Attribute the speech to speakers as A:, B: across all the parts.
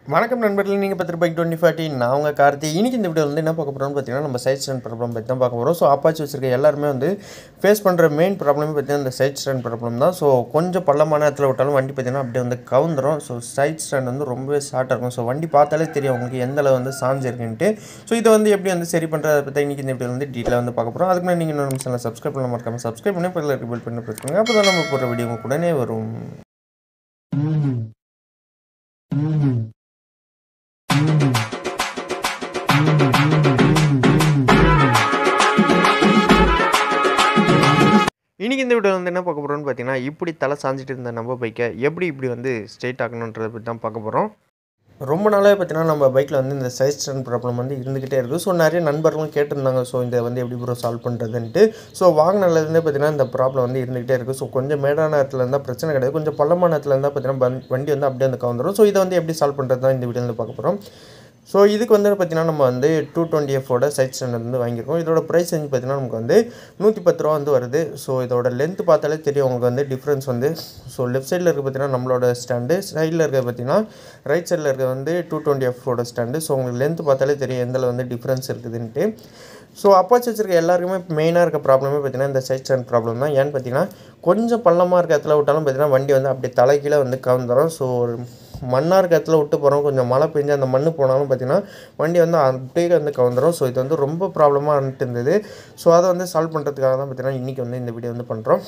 A: வணக்கம் நண்பர்களே நீங்கள் பத்து ரூபாய்க்கு டுவெண்ட்டி ஃபார்ட்டி நான் உங்கள் கார்த்தி இன்னைக்கு இந்த வீடியோ வந்து என்ன பார்க்க போகிறோம்னு பார்த்தீங்கன்னா நம்ம சைட் ஸ்டாண்ட் ப்ராப்ளம் பற்றி தான் பார்க்க போகிறோம் ஸோ அப்பாச்சி வச்சிருக்க எல்லாருமே வந்து ஃபேஸ் பண்ணுற மெயின் ப்ராப்ளமே பார்த்தீங்கன்னா இந்த சைட் ஸ்டாண்ட் ப்ராப்ளம் தான் ஸோ கொஞ்சம் பள்ளமான இடத்துல விட்டாலும் வண்டி பார்த்தீங்கன்னா அப்படியே வந்து கவுந்துரும் ஸோ சைட் ஸ்டாண்ட் வந்து ரொம்பவே ஷார்ட்டாக இருக்கும் ஸோ வண்டி பார்த்தாலே தெரியும் உங்களுக்கு எந்த அளவு வந்து சாஞ்சிருக்குன்ட்டு ஸோ இதை வந்து எப்படி வந்து சரி பண்ணுறத பற்றி இன்னைக்கு இந்த வீடியோ வந்து டீட்டெயிலாக வந்து பார்க்க போகிறோம் அதுக்கு முன்னாடி நீங்கள் இன்னொரு சேனல் சப்ஸ்கிரைப் பண்ண மறக்காம சப்ஸ்கிரைப் பண்ணி பக்கத்தில் இருக்க பில் பண்ணி ப்ரெஸ் பண்ணுங்க அப்போ தான் நம்ம போடுற வீடியோ உங்களுக்கு உடனே வரும் இன்றைக்கி இந்த வீடியோ வந்து என்ன பார்க்க போகிறோம்னு பார்த்தீங்கன்னா இப்படி தலை சாஞ்சிட்டு இருந்த நம்ம பைக்கை எப்படி இப்படி வந்து ஸ்ட்ரெயிட் ஆக்கணுன்றதை பற்றி தான் பார்க்க போகிறோம் ரொம்ப நாளாக பார்த்தீங்கன்னா நம்ம பைக்கில் வந்து இந்த சைஸ் ஸ்டாண்ட் ப்ராப்ளம் வந்து இருந்துக்கிட்டே இருக்குது ஸோ நிறைய நண்பர்களும் கேட்டிருந்தாங்க ஸோ இதை வந்து எப்படி ப்ரோ சால்வ் பண்ணுறதுன்ட்டு ஸோ வாங்கினதுலேருந்தே பார்த்தீங்கன்னா இந்த ப்ராப்ளம் வந்து இருந்துக்கிட்டே இருக்குது ஸோ கொஞ்சம் மேடான இடத்துல இருந்தால் பிரச்சனை கிடையாது கொஞ்சம் பள்ளமான இடத்துல இருந்தால் பார்த்தீங்கன்னா வண்டி- வண்டி வந்து அப்படியே வந்து கவுந்துரும் ஸோ இதை வந்து எப்படி சால்வ் பண்ணுறது தான் இந்த வீடியோ வந்து பார்க்க போகிறோம் ஸோ இதுக்கு வந்து பார்த்தீங்கன்னா நம்ம வந்து டூ டுவெண்ட்டி எஃபோட சைட் ஸ்டாண்ட் வந்து வாங்கியிருக்கோம் இதோட ப்ரைஸ் வந்து பார்த்தீங்கன்னா நமக்கு வந்து நூற்றி பத்து ரூபா வந்து வருது ஸோ இதோட லென்த் பார்த்தாலே தெரியும் உங்களுக்கு வந்து டிஃப்ரென்ஸ் வந்து ஸோ லெஃப்ட் சைடில் இருக்க பார்த்தீங்கன்னா நம்மளோட ஸ்டாண்டு சைடில் இருக்க பார்த்தீங்கன்னா ரைட் சைடில் இருக்க வந்து டூ டுவெண்ட்டி எஃபோட ஸ்டாண்டு ஸோ உங்களுக்கு லென்த் பார்த்தாலே தெரியும் எந்தளவு வந்து டிஃப்ரென்ஸ் இருக்குதுன்ட்டு ஸோ அப்பாச்சி வச்சிருக்க எல்லாருக்குமே மெயினாக இருக்க ப்ராப்ளமே பார்த்தீங்கன்னா இந்த சைட் ஸ்டாண்ட் ப்ராப்ளம் தான் ஏன்னு பார்த்தீங்கன்னா கொஞ்சம் பள்ளமாக இருக்க இடத்துல விட்டாலும் பார்த்தீங்கன்னா வண்டி வந்து அப்படியே தலைக்கீழே வந்து கவுந்துரும் ஸோ மண்ணாக இருக்க இடத்துல விட்டு போகிறோம் கொஞ்சம் மழை பெஞ்சு அந்த மண்ணு போனாலும் பார்த்தீங்கன்னா வண்டி வந்து அப்படியே வந்து கவுந்துரும் ஸோ இது வந்து ரொம்ப ப்ராப்ளமாக இருந்துட்டு இருந்தது ஸோ அதை வந்து சால்வ் பண்ணுறதுக்காக தான் பார்த்தீங்கன்னா இன்றைக்கி வந்து இந்த வீடியோ வந்து பண்ணுறோம்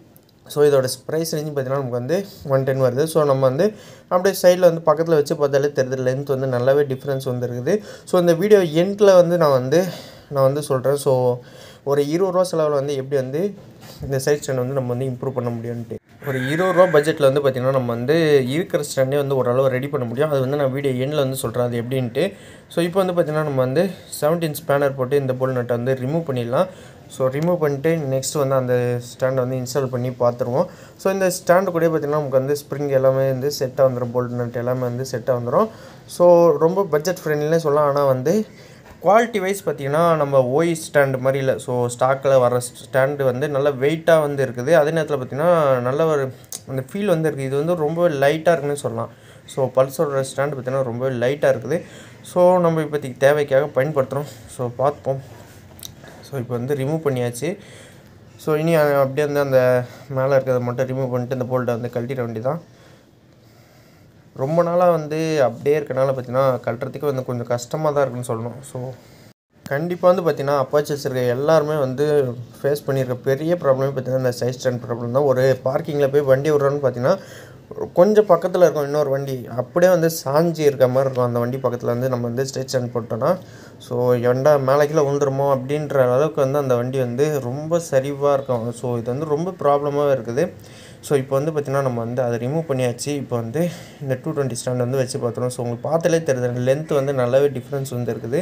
A: ஸோ இதோட ப்ரைஸ் ரேஞ்சு பார்த்தீங்கன்னா நமக்கு வந்து ஒன் டென் வருது ஸோ நம்ம வந்து அப்படியே சைடில் வந்து பக்கத்தில் வச்சு பார்த்தாலே தெரியுது லென்த் வந்து நல்லாவே டிஃப்ரென்ஸ் வந்து இருக்குது ஸோ இந்த வீடியோ எண்டில் வந்து நான் வந்து நான் வந்து சொல்கிறேன் ஸோ ஒரு இருபது ரூபா செலவில் வந்து எப்படி வந்து இந்த சைட் ஸ்டாண்ட் வந்து நம்ம வந்து இம்ப்ரூவ் பண்ண முடியும்ன்ட்டு ஒரு இருபது ரூபா பட்ஜெட்டில் வந்து பார்த்திங்கன்னா நம்ம வந்து இருக்கிற ஸ்டாண்டே வந்து ஓரளவு ரெடி பண்ண முடியும் அது வந்து நான் வீடியோ எண்டில் வந்து சொல்கிறேன் அது எப்படின்ட்டு ஸோ இப்போ வந்து பார்த்திங்கன்னா நம்ம வந்து செவன்டீன் ஸ்பேனர் போட்டு இந்த போல் நட்டை வந்து ரிமூவ் பண்ணிடலாம் ஸோ ரிமூவ் பண்ணிட்டு நெக்ஸ்ட் வந்து அந்த ஸ்டாண்டை வந்து இன்ஸ்டால் பண்ணி பார்த்துருவோம் ஸோ இந்த ஸ்டாண்டு கூட பார்த்திங்கன்னா நமக்கு வந்து ஸ்ப்ரிங் எல்லாமே வந்து செட்டாக வந்துடும் போல்ட் நட் எல்லாமே வந்து செட்டாக வந்துடும் ஸோ ரொம்ப பட்ஜெட் ஃப்ரெண்ட்லினே சொல்லலாம் ஆனால் வந்து குவாலிட்டி வைஸ் பார்த்தீங்கன்னா நம்ம ஓய் ஸ்டாண்டு மாதிரி இல்லை ஸோ ஸ்டாக்கில் வர ஸ்டாண்டு வந்து நல்ல வெயிட்டாக வந்து இருக்குது அதே நேரத்தில் பார்த்தீங்கன்னா நல்ல ஒரு அந்த ஃபீல் வந்து இருக்குது இது வந்து ரொம்ப லைட்டாக இருக்குன்னு சொல்லலாம் ஸோ பல்சரோட ஸ்டாண்டு பார்த்தீங்கன்னா ரொம்ப லைட்டாக இருக்குது ஸோ நம்ம இப்போதைக்கு தேவைக்காக பயன்படுத்துகிறோம் ஸோ பார்ப்போம் ஸோ இப்போ வந்து ரிமூவ் பண்ணியாச்சு ஸோ இனி அ- அப்படியே வந்து அந்த மேலே இருக்கிறத மட்டும் ரிமூவ் பண்ணிட்டு இந்த போல்ட்டை வந்து கழட்டிட வேண்டியதான் ரொம்ப நாளாக வந்து அப்படியே இருக்கனால பார்த்தீங்கன்னா கட்டுறதுக்கு வந்து கொஞ்சம் கஷ்டமாக தான் இருக்குன்னு சொல்லணும் ஸோ கண்டிப்பாக வந்து பார்த்தீங்கன்னா அப்பாச்சி வச்சிருக்க எல்லாருமே வந்து ஃபேஸ் பண்ணியிருக்க பெரிய ப்ராப்ளமே பார்த்தீங்கன்னா இந்த சைஸ் ஸ்டாண்ட் ப்ராப்ளம் தான் ஒரு பார்க்கிங்கில் போய் வண்டி விட்றோன்னு பார்த்தீங்கன்னா கொஞ்சம் பக்கத்தில் இருக்கும் இன்னொரு வண்டி அப்படியே வந்து சாஞ்சி இருக்க மாதிரி இருக்கும் அந்த வண்டி பக்கத்தில் வந்து நம்ம வந்து ஸ்டேட் ஸ்டாண்ட் போட்டோன்னா ஸோ எண்டா மேலே கீழே விழுந்துருமோ அப்படின்ற அளவுக்கு வந்து அந்த வண்டி வந்து ரொம்ப சரிவாக இருக்கும் ஸோ இது வந்து ரொம்ப ப்ராப்ளமாகவே இருக்குது ஸோ இப்போ வந்து பார்த்திங்கன்னா நம்ம வந்து அதை ரிமூவ் பண்ணியாச்சு இப்போ வந்து இந்த டூ டுவெண்ட்டி ஸ்டாண்ட் வந்து வச்சு பார்த்துருவோம் ஸோ உங்களுக்கு பார்த்தாலே தெரியுது லென்த் வந்து நல்லாவே டிஃப்ரென்ஸ் வந்து இருக்குது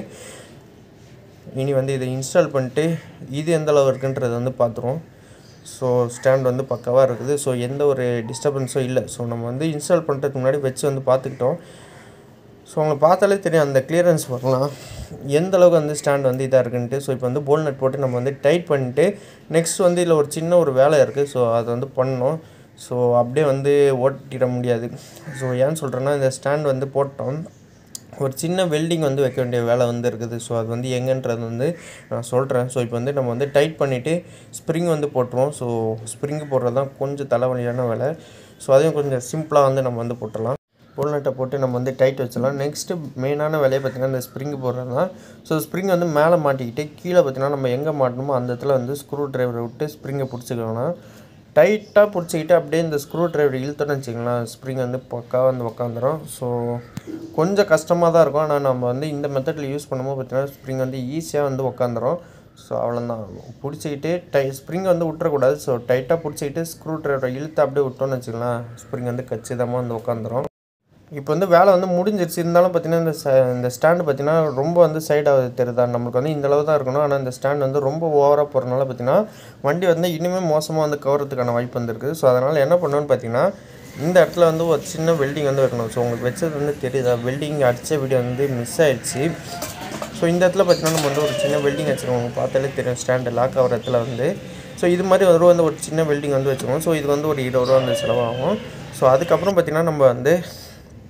A: இனி வந்து இதை இன்ஸ்டால் பண்ணிட்டு இது எந்த அளவு இருக்குன்றது வந்து பார்த்துருவோம் ஸோ ஸ்டாண்ட் வந்து பக்காவாக இருக்குது ஸோ எந்த ஒரு டிஸ்டர்பன்ஸும் இல்லை ஸோ நம்ம வந்து இன்ஸ்டால் பண்ணுறதுக்கு முன்னாடி வச்சு வந்து பார்த்துக்கிட்டோம் ஸோ உங்களுக்கு பார்த்தாலே தெரியும் அந்த கிளியரன்ஸ் வரலாம் எந்த அளவுக்கு வந்து ஸ்டாண்ட் வந்து இதாக இருக்குன்ட்டு ஸோ இப்போ வந்து போல் நட் போட்டு நம்ம வந்து டைட் பண்ணிட்டு நெக்ஸ்ட் வந்து இதில் ஒரு சின்ன ஒரு வேலை இருக்குது ஸோ அதை வந்து பண்ணோம் ஸோ அப்படியே வந்து ஓட்டிட முடியாது ஸோ ஏன்னு சொல்கிறேன்னா இந்த ஸ்டாண்ட் வந்து போட்டோம் ஒரு சின்ன வெல்டிங் வந்து வைக்க வேண்டிய வேலை வந்து இருக்குது ஸோ அது வந்து எங்கன்றது வந்து நான் சொல்கிறேன் ஸோ இப்போ வந்து நம்ம வந்து டைட் பண்ணிவிட்டு ஸ்ப்ரிங் வந்து போட்டுருவோம் ஸோ ஸ்ப்ரிங் போடுறது தான் கொஞ்சம் தலைவலியான வேலை ஸோ அதையும் கொஞ்சம் சிம்பிளாக வந்து நம்ம வந்து போட்டுடலாம் நட்டை போட்டு நம்ம வந்து டைட் வச்சிடலாம் நெக்ஸ்ட்டு மெயினான வேலையை பார்த்திங்கன்னா இந்த ஸ்ப்ரிங் போடுறது தான் ஸோ ஸ்ப்ரிங் வந்து மேலே மாட்டிக்கிட்டு கீழே பார்த்திங்கன்னா நம்ம எங்கே மாட்டணுமோ அந்த இடத்துல வந்து ஸ்க்ரூ டிரைவரை விட்டு ஸ்ப்ரிங்கை பிடிச்சிக்கலாம் டைட்டாக பிடிச்சிக்கிட்டு அப்படியே இந்த ஸ்க்ரூ டிரைவர் இழுத்தோன்னு வச்சுக்கலாம் ஸ்ப்ரிங் வந்து பக்காவாக வந்து உக்காந்துரும் ஸோ கொஞ்சம் கஷ்டமாக தான் இருக்கும் ஆனால் நம்ம வந்து இந்த மெத்தடில் யூஸ் பண்ணும்போது பார்த்தீங்கன்னா ஸ்ப்ரிங் வந்து ஈஸியாக வந்து உக்காந்துரும் ஸோ அவ்வளோதான் பிடிச்சிக்கிட்டு டை ஸ்ப்ரிங் வந்து விட்டுறக்கூடாது ஸோ டைட்டாக பிடிச்சிக்கிட்டு ஸ்க்ரூ டிரைவரை இழுத்து அப்படியே விட்டோன்னு வச்சுக்கலாம் ஸ்ப்ரிங் வந்து கச்சிதமாக வந்து உக்காந்துரும் இப்போ வந்து வேலை வந்து முடிஞ்சிருச்சு இருந்தாலும் பார்த்தீங்கன்னா இந்த ச இந்த ஸ்டாண்டு பார்த்தீங்கன்னா ரொம்ப வந்து சைடாக தெரியுதா நம்மளுக்கு வந்து இந்த அளவு தான் இருக்கணும் ஆனால் இந்த ஸ்டாண்ட் வந்து ரொம்ப ஓவராக போகிறனால பார்த்தீங்கன்னா வண்டி வந்து இனிமேல் மோசமாக வந்து கவரத்துக்கான வாய்ப்பு வந்துருக்கு ஸோ அதனால் என்ன பண்ணணும்னு பார்த்தீங்கன்னா இந்த இடத்துல வந்து ஒரு சின்ன வெல்டிங் வந்து வைக்கணும் ஸோ உங்களுக்கு வச்சது வந்து தெரியுதா வெல்டிங் அடித்த வீடியோ வந்து மிஸ் ஆயிடுச்சு ஸோ இந்த இடத்துல பார்த்தீங்கன்னா நம்ம வந்து ஒரு சின்ன வெல்டிங் வச்சுருக்கோம் உங்களுக்கு பார்த்தாலே தெரியும் ஸ்டாண்டு லாக் ஆகிற இடத்துல வந்து ஸோ இது மாதிரி ஒரு வந்து ஒரு சின்ன வெல்டிங் வந்து வச்சுருக்கோம் ஸோ இது வந்து ஒரு இருபது ரூபா வந்து செலவாகும் ஸோ அதுக்கப்புறம் பார்த்தீங்கன்னா நம்ம வந்து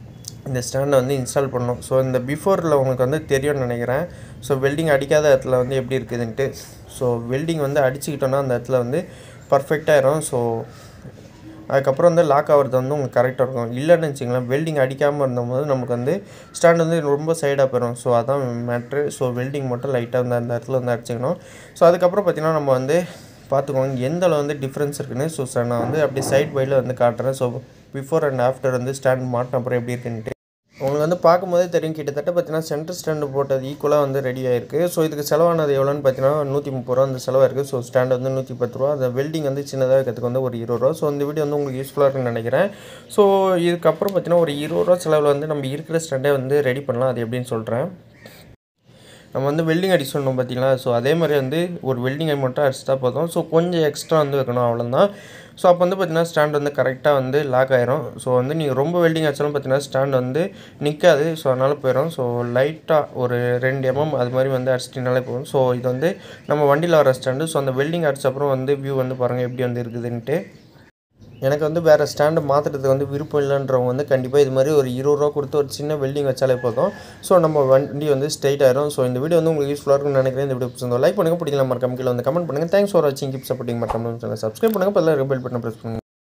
A: இந்த ஸ்டாண்டை வந்து இன்ஸ்டால் பண்ணணும் ஸோ இந்த பிஃபோரில் உங்களுக்கு வந்து தெரியும்னு நினைக்கிறேன் ஸோ வெல்டிங் அடிக்காத இடத்துல வந்து எப்படி இருக்குதுன்ட்டு ஸோ வெல்டிங் வந்து அடிச்சுக்கிட்டோன்னா அந்த இடத்துல வந்து பர்ஃபெக்டாகிடும் ஸோ அதுக்கப்புறம் வந்து லாக் ஆகிறது வந்து உங்களுக்கு கரெக்டாக இருக்கும் இல்லைன்னு வச்சிங்களேன் வெல்டிங் அடிக்காமல் இருந்தபோது நமக்கு வந்து ஸ்டாண்ட் வந்து ரொம்ப சைடாக போயிடும் ஸோ அதான் மேட்ரு ஸோ வெல்டிங் மட்டும் லைட்டாக வந்து அந்த இடத்துல வந்து அடிச்சுக்கணும் ஸோ அதுக்கப்புறம் பார்த்திங்கன்னா நம்ம வந்து பார்த்துக்கோங்க எந்த அளவு வந்து டிஃப்ரென்ஸ் இருக்குன்னு ஸோ சார் நான் வந்து அப்படியே சைட் பையில் வந்து காட்டுறேன் ஸோ பிஃபோர் அண்ட் ஆஃப்டர் வந்து ஸ்டாண்ட் மாட்டின அப்புறம் எப்படி இருக்குன்ட்டு உங்களுக்கு வந்து பார்க்கும்போதே தெரியும் கிட்டத்தட்ட பார்த்தீங்கன்னா சென்டர் ஸ்டாண்டு போட்டது ஈக்குவலாக வந்து ரெடி ஆயிருக்கு ஸோ இதுக்கு செலவானது எவ்வளோன்னு பார்த்தீங்கன்னா நூற்றி முப்பது ரூபா அந்த செலவாக இருக்குது ஸோ ஸ்டாண்ட் வந்து நூற்றி பத்து ரூபா அந்த வெல்டிங் வந்து சின்னதாக இருக்கிறதுக்கு வந்து ஒரு இருபது ரூபா ஸோ இந்த வீடியோ வந்து உங்களுக்கு யூஸ்ஃபுல்லாக இருக்குன்னு நினைக்கிறேன் ஸோ இதுக்கப்புறம் பார்த்தீங்கன்னா ஒரு இருபது ரூபா செலவில் வந்து நம்ம இருக்கிற ஸ்டாண்டே வந்து ரெடி பண்ணலாம் அது எப்படின்னு சொல்கிறேன் நம்ம வந்து வெல்டிங் அடி சொன்னோம் பார்த்தீங்களா ஸோ அதே மாதிரி வந்து ஒரு வெல்டிங்கை மட்டும் அடிச்சிட்டா போதும் ஸோ கொஞ்சம் எக்ஸ்ட்ரா வந்து வைக்கணும் அவ்வளோதான் ஸோ அப்போ வந்து பார்த்தீங்கன்னா ஸ்டாண்ட் வந்து கரெக்டாக வந்து லாக் ஆயிரும் ஸோ வந்து நீங்கள் ரொம்ப வெல்டிங் அடிச்சாலும் பார்த்தீங்கன்னா ஸ்டாண்ட் வந்து நிற்காது ஸோ அதனால் போயிடும் ஸோ லைட்டாக ஒரு ரெண்டு எம்எம் அது மாதிரி வந்து அடிச்சிட்டினாலே போதும் ஸோ இது வந்து நம்ம வண்டியில் வர ஸ்டாண்டு ஸோ அந்த வெல்டிங் அடிச்ச அப்புறம் வந்து வியூ வந்து பாருங்கள் எப்படி வந்து இருக்குதுன்ட்டு எனக்கு வந்து வேறு ஸ்டாண்டு மாற்றுறதுக்கு வந்து விருப்பம் இல்லைன்றவங்க வந்து கண்டிப்பாக இது மாதிரி ஒரு இருபது ரூபா கொடுத்து ஒரு சின்ன வெல்டிங் வச்சாலே போதும் ஸோ நம்ம வண்டி வந்து ஸ்ட்ரைட் ஆயிரும் ஸோ இந்த வீடியோ வந்து உங்களுக்கு யூஸ்ஃபுல்லாக இருக்கும்னு நினைக்கிறேன் இந்த வீடியோ பிடிச்சிருந்தோம் லைக் பண்ணுங்கள் பிடிக்கலாம் மறக்காம கீழே வந்து கமெண்ட் பண்ணுங்கள் தேங்க்ஸ் ஃபார் வாட்சிங் கீப் சப்போர்ட்டிங் மறக்காம சப்ஸ்கிரைப் பண்ணுங்கள் பதில் பெல் பட்டன் ப்ரெஸ் பண்ணுங்கள்